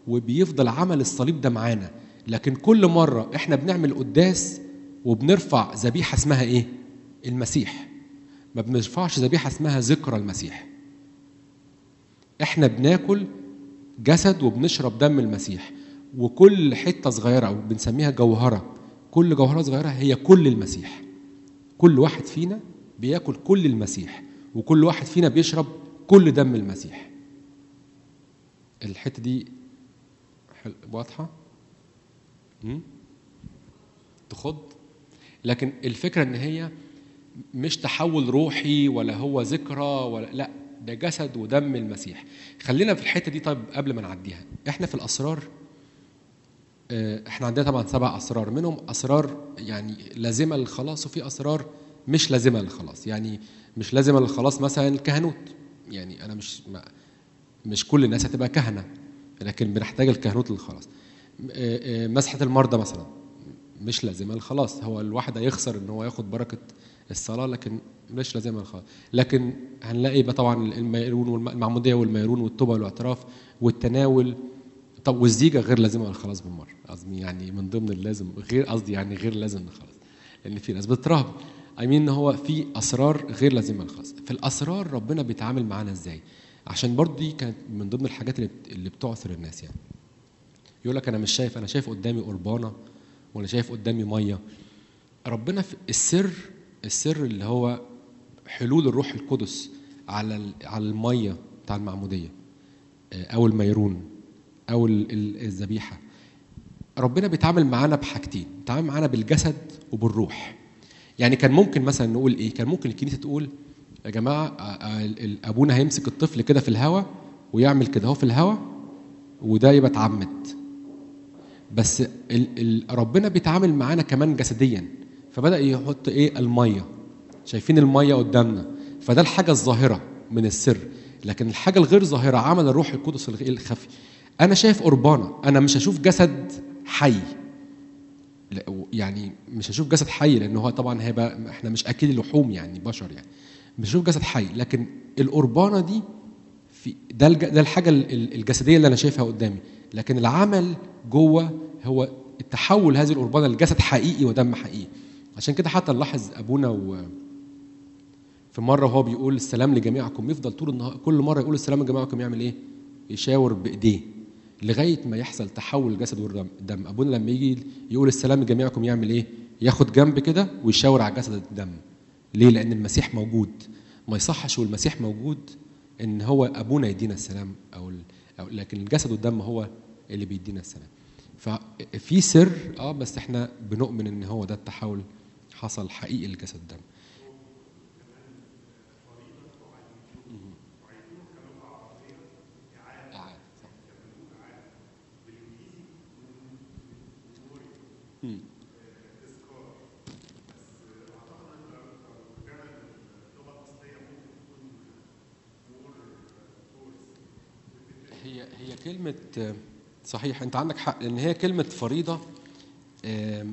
Speaker 1: وبيفضل عمل الصليب ده معانا لكن كل مره احنا بنعمل قداس وبنرفع ذبيحه اسمها ايه المسيح ما بنرفعش ذبيحه اسمها ذكرى المسيح احنا بناكل جسد وبنشرب دم المسيح وكل حته صغيره او بنسميها جوهره كل جوهره صغيره هي كل المسيح كل واحد فينا بياكل كل المسيح وكل واحد فينا بيشرب كل دم المسيح الحته دي حل- واضحه مم؟ تخض لكن الفكره ان هي مش تحول روحي ولا هو ذكرى ولا لا ده جسد ودم المسيح خلينا في الحته دي طيب قبل ما نعديها احنا في الاسرار آه، احنا عندنا طبعا سبع اسرار منهم اسرار يعني لازمه للخلاص وفي اسرار مش لازمه للخلاص يعني مش لازمه للخلاص مثلا الكهنوت يعني انا مش ما مش كل الناس هتبقى كهنه لكن بنحتاج الكهنوت للخلاص آه، آه، مسحه المرضى مثلا مش لازمه للخلاص هو الواحد هيخسر ان هو ياخد بركه الصلاه لكن مش لازمه للخلاص لكن هنلاقي بقى طبعا الميرون والمعموديه والميرون والتوبه والاعتراف والتناول طب والزيجه غير لازمه للخلاص بالمره قصدي يعني من ضمن اللازم غير قصدي يعني غير لازم للخلاص لان في ناس بتراهب اي مين ان هو في اسرار غير لازمه للخلاص في الاسرار ربنا بيتعامل معانا ازاي عشان برضه دي كانت من ضمن الحاجات اللي بت- اللي بتعثر الناس يعني يقول لك انا مش شايف انا شايف قدامي قربانه ولا شايف قدامي ميه ربنا في السر السر اللي هو حلول الروح القدس على ال- على الميه بتاع المعموديه آه، او الميرون او ال- ال- الذبيحه ربنا بيتعامل معانا بحاجتين بيتعامل معانا بالجسد وبالروح يعني كان ممكن مثلا نقول ايه كان ممكن الكنيسه تقول يا جماعه آه، آه، ال- ال- ابونا هيمسك الطفل كده في الهواء ويعمل كده هو في الهواء وده يبقى اتعمد بس ال ال ربنا بيتعامل معانا كمان جسديا فبدا يحط ايه الميه شايفين الميه قدامنا فده الحاجه الظاهره من السر لكن الحاجه الغير ظاهره عمل الروح القدس الغ- الخفي انا شايف قربانه انا مش هشوف جسد حي لا، يعني مش هشوف جسد حي لان هو طبعا هيبقى احنا مش اكل لحوم يعني بشر يعني مش هشوف جسد حي لكن القربانه دي في ده الج- ده الحاجه ال- ال- الجسديه اللي انا شايفها قدامي لكن العمل جوه هو التحول هذه القربانه لجسد حقيقي ودم حقيقي عشان كده حتى نلاحظ ابونا و في مره وهو بيقول السلام لجميعكم يفضل طول النهار كل مره يقول السلام لجميعكم يعمل ايه؟ يشاور بايديه لغايه ما يحصل تحول الجسد والدم ابونا لما يجي يقول السلام لجميعكم يعمل ايه؟ ياخد جنب كده ويشاور على جسد الدم ليه؟ لان المسيح موجود ما يصحش والمسيح موجود ان هو ابونا يدينا السلام او, ال... أو لكن الجسد والدم هو اللي بيدينا السلام ففي سر اه بس احنا بنؤمن ان هو ده التحول حصل حقيقي لجسد الدم إعادة، صح. مم. هي هي كلمة صحيح أنت عندك حق لأن هي كلمة فريضة آم،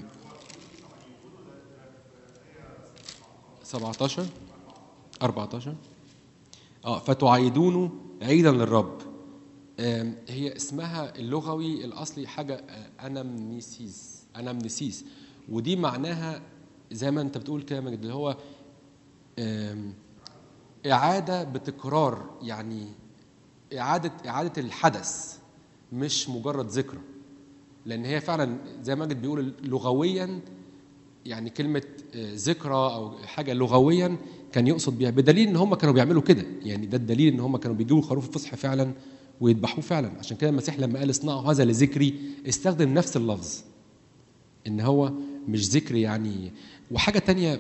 Speaker 1: 17 14 اه فتعيدونه عيدا للرب آم، هي اسمها اللغوي الاصلي حاجه آه، انامنيسيس انامنيسيس ودي معناها زي ما انت بتقول كده يا مجد اللي هو آم، اعاده بتكرار يعني اعاده اعاده الحدث مش مجرد ذكرى لان هي فعلا زي ما ماجد بيقول لغويا يعني كلمة آه، ذكرى أو حاجة لغويا كان يقصد بيها بدليل إن هم كانوا بيعملوا كده يعني ده الدليل إن هم كانوا بيجيبوا خروف الفصح فعلا ويذبحوه فعلا عشان كده المسيح لما قال اصنعوا هذا لذكري استخدم نفس اللفظ إن هو مش ذكر يعني وحاجة تانية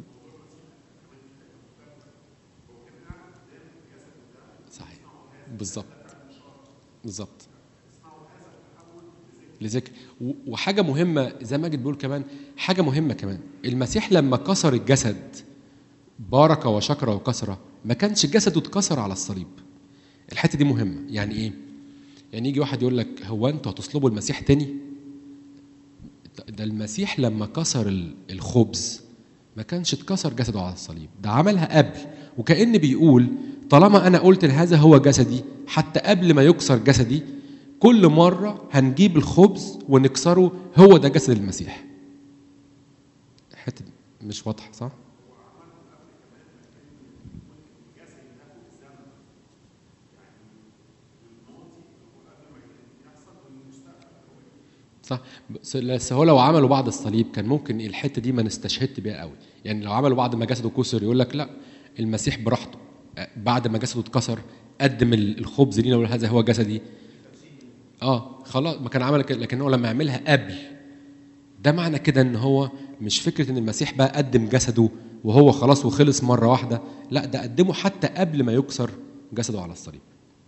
Speaker 1: صحيح بالظبط بالظبط لذكر و- وحاجة مهمة زي ما ماجد بيقول كمان حاجة مهمة كمان المسيح لما كسر الجسد بارك وشكر وكسر ما كانش جسده اتكسر على الصليب الحتة دي مهمة يعني ايه يعني يجي واحد يقول لك هو انتوا هتصلبوا المسيح تاني ده المسيح لما كسر ال- الخبز ما كانش اتكسر جسده على الصليب ده عملها قبل وكأن بيقول طالما انا قلت إن هذا هو جسدي حتى قبل ما يكسر جسدي كل مره هنجيب الخبز ونكسره هو ده جسد المسيح حته مش واضحه صح صح بس بس هو لو عملوا بعد الصليب كان ممكن الحته دي ما نستشهدت بيها قوي يعني لو عملوا بعد ما جسده كسر يقول لك لا المسيح براحته بعد ما جسده اتكسر قدم ال- الخبز لينا وهذا هو جسدي اه خلاص ما كان عمل كده لكن هو لما يعملها قبل ده معنى كده ان هو مش فكره ان المسيح بقى قدم جسده وهو خلاص وخلص مره واحده لا ده قدمه حتى قبل ما يكسر جسده على الصليب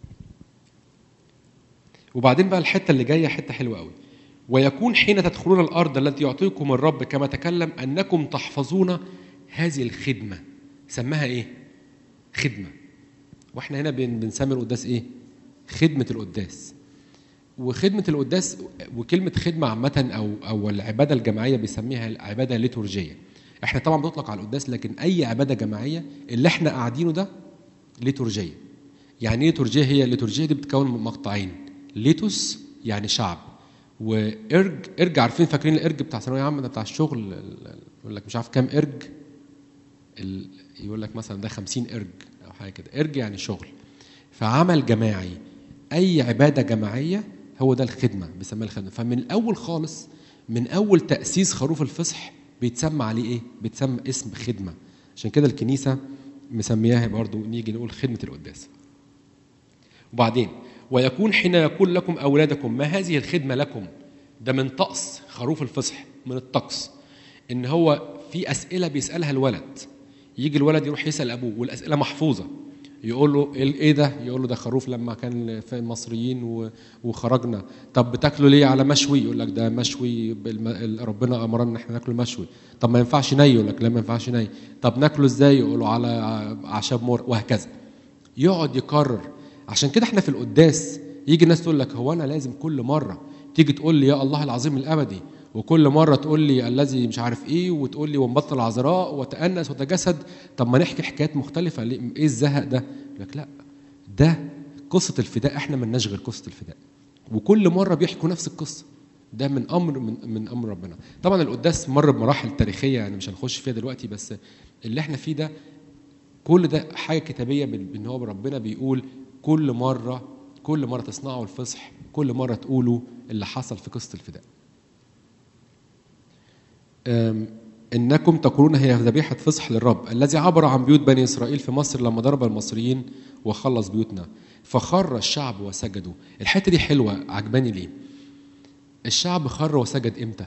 Speaker 1: وبعدين بقى الحته اللي جايه حته حلوه قوي ويكون حين تدخلون الارض التي يعطيكم الرب كما تكلم انكم تحفظون هذه الخدمه سماها ايه خدمه واحنا هنا بن- بنسمي القداس ايه خدمه القداس وخدمه القداس وكلمه خدمه عامه او او العباده الجماعيه بيسميها عباده ليتورجيه احنا طبعا بنطلق على القداس لكن اي عباده جماعيه اللي احنا قاعدينه ده ليتورجيه يعني ايه ليتورجيه هي الليتورجيه دي بتتكون من مقطعين ليتوس يعني شعب وارج ارج عارفين فاكرين الارج بتاع ثانويه عامه ده بتاع الشغل ال- ال- يقول لك مش عارف كام ارج ال- يقول لك مثلا ده 50 ارج او حاجه كده ارج يعني شغل فعمل جماعي اي عباده جماعيه هو ده الخدمه بيسميها الخدمه فمن الاول خالص من اول تاسيس خروف الفصح بيتسمى عليه ايه بيتسمى اسم خدمه عشان كده الكنيسه مسمياها برضو نيجي نقول خدمه القداس وبعدين ويكون حين يقول لكم اولادكم ما هذه الخدمه لكم ده من طقس خروف الفصح من الطقس ان هو في اسئله بيسالها الولد يجي الولد يروح يسال ابوه والاسئله محفوظه يقول له ايه إيه ده يقول له ده خروف لما كان في المصريين و- وخرجنا طب بتاكلوا ليه على مشوي يقول لك ده مشوي بالم- ال- ربنا امرنا ان احنا ناكله مشوي طب ما ينفعش ني يقول لك لا ما ينفعش ني طب ناكله ازاي يقول له على ع- اعشاب مر وهكذا يقعد يكرر عشان كده احنا في القداس يجي الناس تقول لك هو انا لازم كل مره تيجي تقول لي يا الله العظيم الابدي وكل مره تقول لي الذي مش عارف ايه وتقول لي وانبطل عذراء وتأنس وتجسد طب ما نحكي حكايات مختلفه ليه ايه الزهق ده؟ يقول لك لا ده قصه الفداء احنا مالناش غير قصه الفداء وكل مره بيحكوا نفس القصه ده من امر من, من امر ربنا طبعا القداس مر بمراحل تاريخيه يعني مش هنخش فيها دلوقتي بس اللي احنا فيه ده كل ده حاجه كتابيه بال- بان هو ربنا بيقول كل مره كل مره تصنعوا الفصح كل مره تقولوا اللي حصل في قصه الفداء أم، انكم تقولون هي ذبيحه فصح للرب الذي عبر عن بيوت بني اسرائيل في مصر لما ضرب المصريين وخلص بيوتنا فخر الشعب وسجدوا الحته دي حلوه عجباني ليه الشعب خر وسجد امتى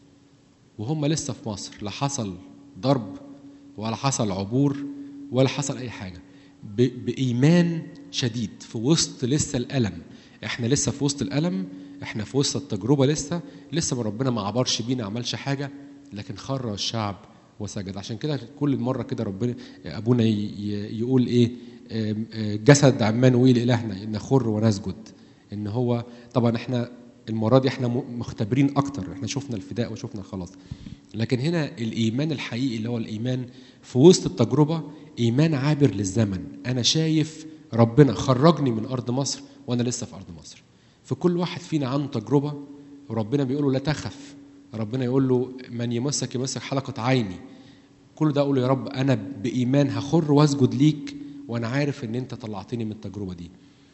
Speaker 1: وهم لسه في مصر لا حصل ضرب ولا حصل عبور ولا حصل اي حاجه ب- بايمان شديد في وسط لسه الالم احنا لسه في وسط الالم احنا في وسط التجربه لسه لسه ما ربنا ما عبرش بينا عملش حاجه لكن خر الشعب وسجد عشان كده كل مره كده ربنا ابونا ي- ي- يقول ايه آم، آه، جسد عمانويل الهنا نخر ونسجد ان هو طبعا احنا المره دي احنا م- مختبرين اكتر احنا شفنا الفداء وشفنا الخلاص لكن هنا الايمان الحقيقي اللي هو الايمان في وسط التجربه ايمان عابر للزمن انا شايف ربنا خرجني من ارض مصر وانا لسه في ارض مصر في كل واحد فينا عنده تجربه وربنا بيقول له لا تخف ربنا يقول له من يمسك يمسك حلقه عيني كل ده اقول له يا رب انا بايمان هخر واسجد ليك وانا عارف ان انت طلعتني من التجربه دي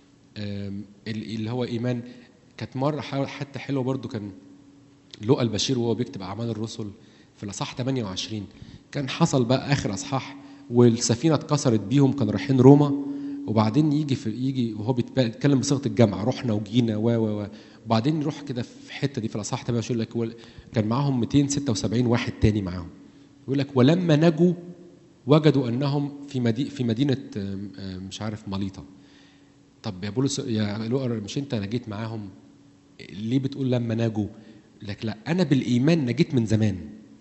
Speaker 1: آم، ال- اللي هو ايمان كانت مره ح- حتى حلوه برضو كان لقى البشير وهو بيكتب اعمال الرسل في الاصحاح 28 كان حصل بقى اخر اصحاح والسفينه اتكسرت بيهم كانوا رايحين روما وبعدين يجي في يجي وهو بيتب- بيتكلم بصيغه الجمع رحنا وجينا و و و وبعدين يروح كده في الحته دي في الاصحاح 28 يقول لك ول- كان معاهم 276 واحد تاني معاهم يقول لك ولما نجوا وجدوا انهم في مدي في مدينه آم، آم، مش عارف مليطه طب يا بولس يا لؤر مش انت نجيت معاهم ليه بتقول لما نجوا لك لا انا بالايمان نجيت من زمان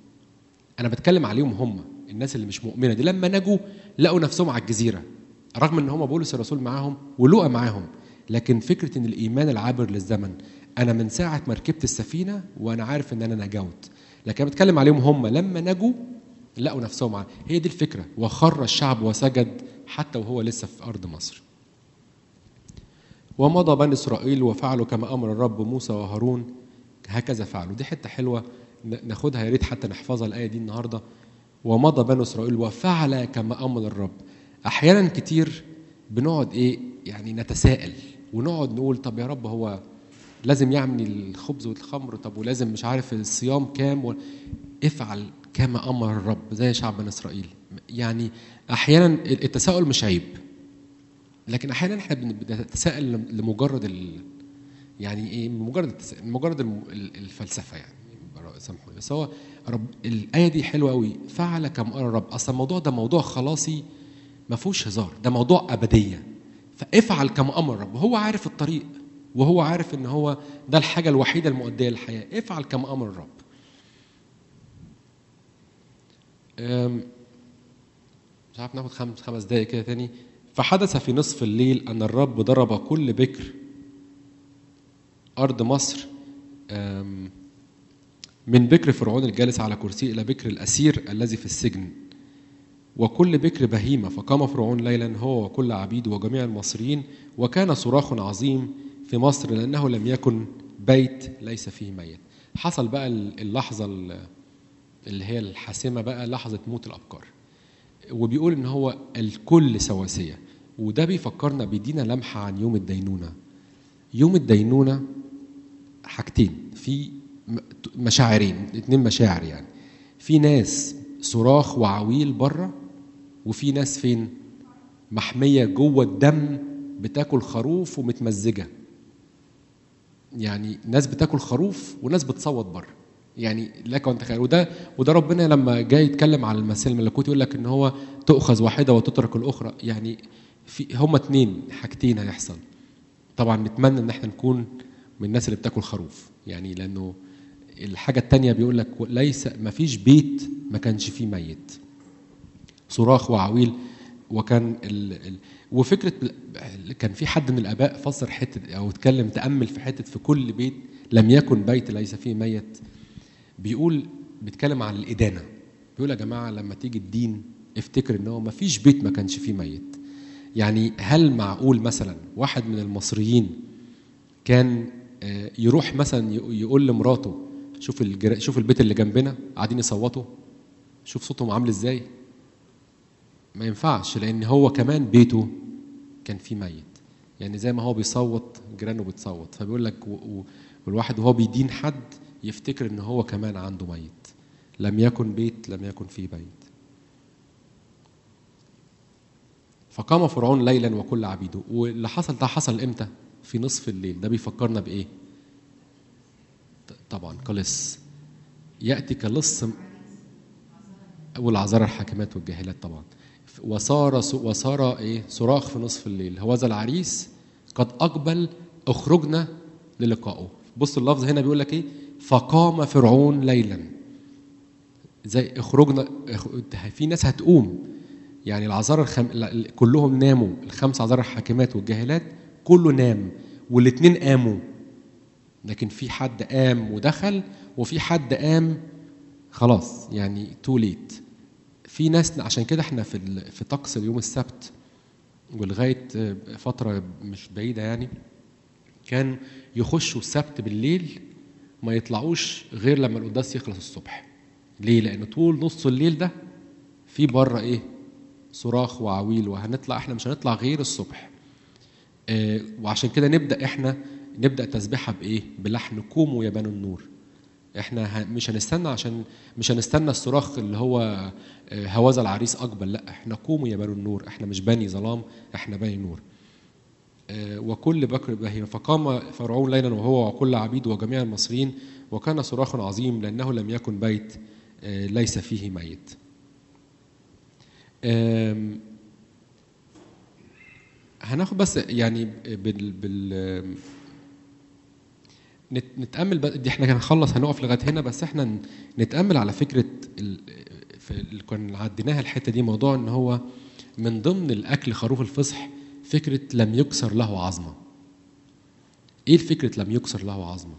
Speaker 1: انا بتكلم عليهم هم الناس اللي مش مؤمنه دي لما نجوا لقوا نفسهم على الجزيره رغم ان هم بولس الرسول معاهم ولقى معاهم لكن فكره ان الايمان العابر للزمن انا من ساعه ما ركبت السفينه وانا عارف ان انا نجوت لكن انا بتكلم عليهم هم لما نجوا لقوا نفسهم معاهم هي دي الفكره وخر الشعب وسجد حتى وهو لسه في ارض مصر ومضى بني اسرائيل وفعلوا كما امر الرب موسى وهارون هكذا فعلوا دي حته حلوه ن- ناخدها يا ريت حتى نحفظها الايه دي النهارده ومضى بنو اسرائيل وفعل كما امر الرب احيانا كتير بنقعد ايه يعني نتساءل ونقعد نقول طب يا رب هو لازم يعمل الخبز والخمر طب ولازم مش عارف الصيام كام و... افعل كما امر الرب زي شعب بني اسرائيل يعني احيانا التساؤل مش عيب لكن احيانا احنا بن- بنتساءل لمجرد ال... يعني ايه مجرد التساؤل مجرد الم- ال- الفلسفه يعني سامحوني بس هو رب الايه دي حلوه قوي فعل كما امر الرب اصلا الموضوع ده موضوع خلاصي ما فيهوش هزار ده موضوع ابديه فافعل كما امر الرب هو عارف الطريق وهو عارف ان هو ده الحاجه الوحيده المؤديه للحياه افعل كما امر الرب أم، مش عارف ناخد خمس خمس دقايق كده تاني فحدث في نصف الليل ان الرب ضرب كل بكر ارض مصر أم، من بكر فرعون الجالس على كرسي الى بكر الاسير الذي في السجن وكل بكر بهيمه فقام فرعون ليلا هو وكل عبيده وجميع المصريين وكان صراخ عظيم في مصر لانه لم يكن بيت ليس فيه ميت حصل بقى اللحظه اللي هي الحاسمه بقى لحظه موت الابكار وبيقول ان هو الكل سواسيه وده بيفكرنا بيدينا لمحه عن يوم الدينونه يوم الدينونه حاجتين في م- مشاعرين اتنين مشاعر يعني في ناس صراخ وعويل بره وفي ناس فين محميه جوه الدم بتاكل خروف ومتمزجه يعني ناس بتاكل خروف وناس بتصوت بره يعني لك وانت تخيل وده وده ربنا لما جاي يتكلم على المثل الملكوت يقول لك ان هو تؤخذ واحده وتترك الاخرى يعني في هما اتنين حاجتين هيحصل طبعا نتمنى ان احنا نكون من الناس اللي بتاكل خروف يعني لانه الحاجه التانية بيقول لك ليس ما فيش بيت ما كانش فيه ميت صراخ وعويل وكان ال... ال... وفكره كان في حد من الاباء فسر حته او اتكلم تامل في حته في كل بيت لم يكن بيت ليس فيه ميت بيقول بيتكلم عن الادانه بيقول يا جماعه لما تيجي الدين افتكر ان هو ما فيش بيت ما كانش فيه ميت يعني هل معقول مثلا واحد من المصريين كان آه، يروح مثلا ي- يقول لمراته شوف الجر... شوف البيت اللي جنبنا قاعدين يصوتوا شوف صوتهم عامل ازاي ما ينفعش لان هو كمان بيته كان فيه ميت يعني زي ما هو بيصوت جيرانه بتصوت فبيقول لك و... و... والواحد وهو بيدين حد يفتكر ان هو كمان عنده ميت لم يكن بيت لم يكن فيه بيت فقام فرعون ليلا وكل عبيده واللي حصل ده حصل امتى في نصف الليل ده بيفكرنا بايه ط- طبعا كلص ياتي كلص والعذارى الحاكمات والجاهلات طبعا وصار وصار ايه صراخ في نصف الليل هوذا العريس قد اقبل اخرجنا للقائه بص اللفظ هنا بيقول لك ايه فقام فرعون ليلا زي اخرجنا اخ- في ناس هتقوم يعني العذارى الخم... لا، كلهم ناموا الخمس عذارى الحاكمات والجاهلات كله نام والاثنين قاموا لكن في حد قام ودخل وفي حد قام خلاص يعني تو ليت في ناس عشان كده احنا في ال- في طقس اليوم السبت ولغايه آه، فتره مش بعيده يعني كان يخشوا السبت بالليل ما يطلعوش غير لما القداس يخلص الصبح ليه لان طول نص الليل ده في بره ايه صراخ وعويل وهنطلع احنا مش هنطلع غير الصبح آه، وعشان كده نبدا احنا نبدا تسبيحه بايه بلحن قوموا يا بنو النور احنا ه- مش هنستنى عشان مش هنستنى الصراخ اللي هو آه، هوذا العريس اقبل لا احنا قوموا يا بنو النور احنا مش بني ظلام احنا بني نور آه، وكل بكر بهيمة فقام فرعون ليلا وهو وكل عبيده وجميع المصريين وكان صراخ عظيم لأنه لم يكن بيت آه، ليس فيه ميت آم، هناخد بس يعني بال, بال نت- نتامل بقى دي احنا هنخلص هنقف لغايه هنا بس احنا ن- نتامل على فكره ال- في اللي كنا عديناها الحته دي موضوع ان هو من ضمن الاكل خروف الفصح فكره لم يكسر له عظمه ايه الفكره لم يكسر له عظمه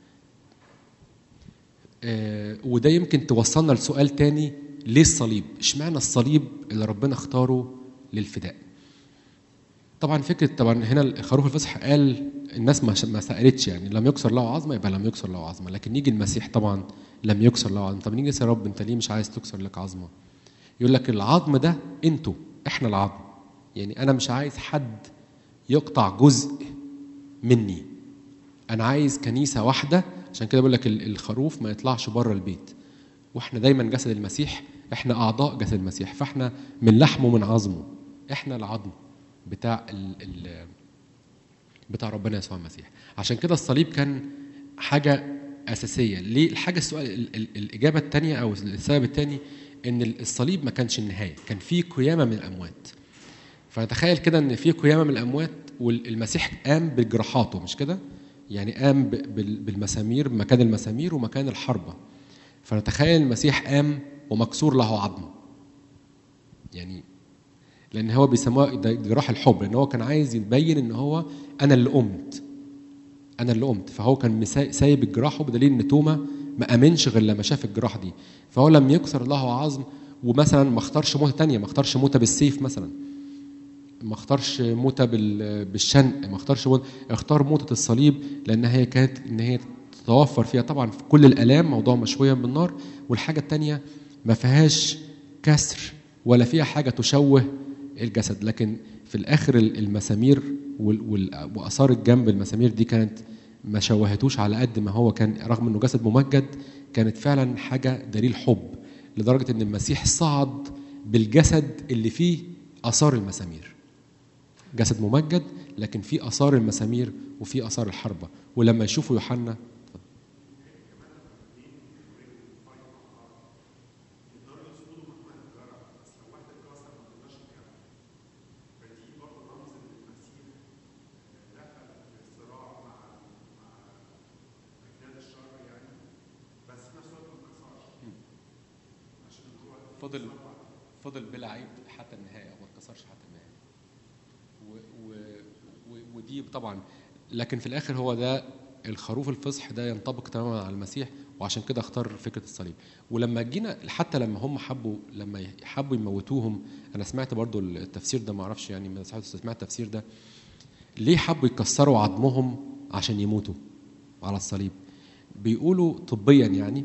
Speaker 1: آه وده يمكن توصلنا لسؤال تاني ليه الصليب اشمعنى الصليب اللي ربنا اختاره للفداء طبعا فكره طبعا هنا الخروف الفصح قال الناس ما ما سالتش يعني لم يكسر له عظمه يبقى لم يكسر له عظمه لكن يجي المسيح طبعا لم يكسر له عظمه طب نيجي يا رب انت ليه مش عايز تكسر لك عظمه يقول لك العظم ده انتوا احنا العظم يعني انا مش عايز حد يقطع جزء مني انا عايز كنيسه واحده عشان كده بقول لك الخروف ما يطلعش بره البيت واحنا دايما جسد المسيح احنا اعضاء جسد المسيح فاحنا من لحمه ومن عظمه احنا العظم بتاع ال ال بتاع ربنا يسوع المسيح عشان كده الصليب كان حاجه اساسيه ليه الحاجه السؤال ال ال الاجابه الثانيه او السبب الثاني ان الصليب ما كانش النهايه كان في قيامه من الاموات فنتخيل كده ان في قيامه من الاموات والمسيح قام بجراحاته مش كده يعني قام بالمسامير مكان المسامير ومكان الحربه فنتخيل المسيح قام ومكسور له عظم يعني لان هو بيسموها جراح الحب لان هو كان عايز يبين ان هو انا اللي قمت انا اللي قمت فهو كان سايب الجراحه بدليل ان توما ما امنش غير لما شاف الجراحه دي فهو لم يكسر له عظم ومثلا ما اختارش موته تانية ما اختارش موته بالسيف مثلا ما اختارش موته بالشنق ما اختارش موتة اختار موته الصليب لان هي كانت ان هي تتوفر فيها طبعا في كل الالام موضوع مشويه بالنار والحاجه الثانيه ما فيهاش كسر ولا فيها حاجه تشوه الجسد لكن في الاخر المسامير واثار الجنب المسامير دي كانت ما شوهتوش على قد ما هو كان رغم انه جسد ممجد كانت فعلا حاجه دليل حب لدرجه ان المسيح صعد بالجسد اللي فيه اثار المسامير جسد ممجد لكن فيه اثار المسامير وفيه اثار الحربه ولما يشوفوا يوحنا فضل فضل بلا عيب حتى النهايه ما اتكسرش حتى النهايه و و و ودي طبعا لكن في الاخر هو ده الخروف الفصح ده ينطبق تماما على المسيح وعشان كده اختار فكره الصليب ولما جينا حتى لما هم حبوا لما حبوا يموتوهم انا سمعت برضو التفسير ده ما اعرفش يعني ما سمعت التفسير ده ليه حبوا يكسروا عظمهم عشان يموتوا على الصليب بيقولوا طبيا يعني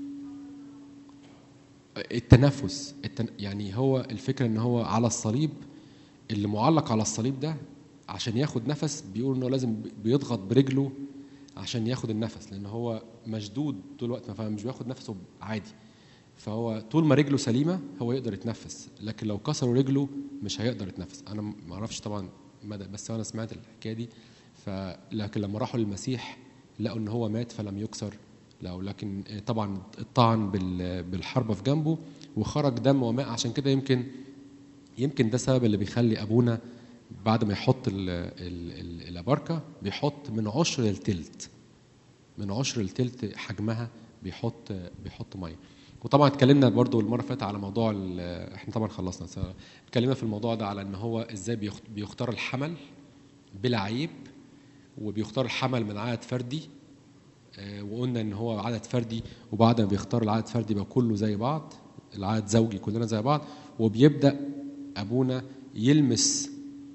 Speaker 1: التنفس التن... يعني هو الفكره ان هو على الصليب اللي معلق على الصليب ده عشان ياخد نفس بيقول انه لازم بيضغط برجله عشان ياخد النفس لان هو مشدود طول الوقت فمش بياخد نفسه عادي فهو طول ما رجله سليمه هو يقدر يتنفس لكن لو كسروا رجله مش هيقدر يتنفس انا ما اعرفش طبعا مدى بس انا سمعت الحكايه دي فلكن لما راحوا للمسيح لقوا ان هو مات فلم يكسر لو لكن طبعا الطعن بالحربه في جنبه وخرج دم وماء عشان كده يمكن يمكن ده السبب اللي بيخلي ابونا بعد ما يحط ال ال الاباركه بيحط من عشر للتلت من عشر لتلت حجمها بيحط بيحط ميه وطبعا اتكلمنا برضو المره اللي فاتت على موضوع احنا طبعا خلصنا اتكلمنا في الموضوع ده على ان هو ازاي بيختار الحمل بلا عيب وبيختار الحمل من عدد فردي وقلنا ان هو عدد فردي وبعد ما بيختار العدد فردي يبقى كله زي بعض العدد زوجي كلنا زي بعض وبيبدا ابونا يلمس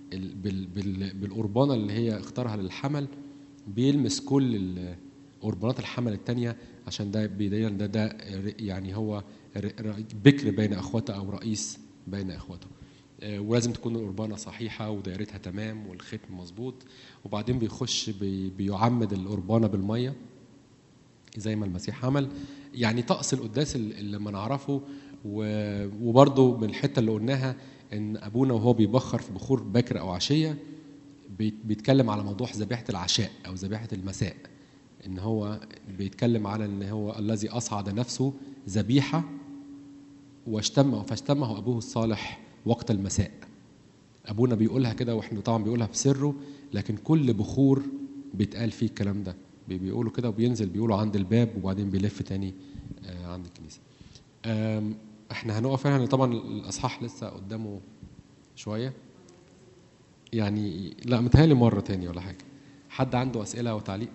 Speaker 1: بالقربانه اللي هي اختارها للحمل بيلمس كل قربانات الحمل الثانيه عشان ده بيدين ده ده يعني هو بكر بين اخواته او رئيس بين اخواته ولازم تكون القربانة صحيحة ودايرتها تمام والختم مظبوط وبعدين بيخش بي بيعمد القربانة بالمية زي ما المسيح عمل يعني طقس القداس اللي ما نعرفه وبرضه من الحتة اللي قلناها ان ابونا وهو بيبخر في بخور باكر او عشية بيتكلم على موضوع ذبيحة العشاء او ذبيحة المساء ان هو بيتكلم على ان هو الذي اصعد نفسه ذبيحة واشتمه فاشتمه ابوه الصالح وقت المساء ابونا بيقولها كده واحنا طبعا بيقولها بسره لكن كل بخور بيتقال فيه الكلام ده بيقولوا كده وبينزل بيقولوا عند الباب وبعدين بيلف تاني عند الكنيسه احنا هنقف هنا طبعا الاصحاح لسه قدامه شويه يعني لا متهيألي مره تاني ولا حاجه حد عنده اسئله او تعليق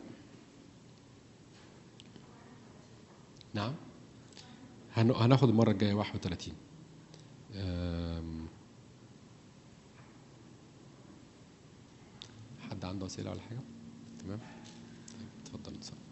Speaker 1: نعم هناخد المره الجايه 31 أم عنده اسئله ولا حاجه تمام طيب، اتفضل نصلي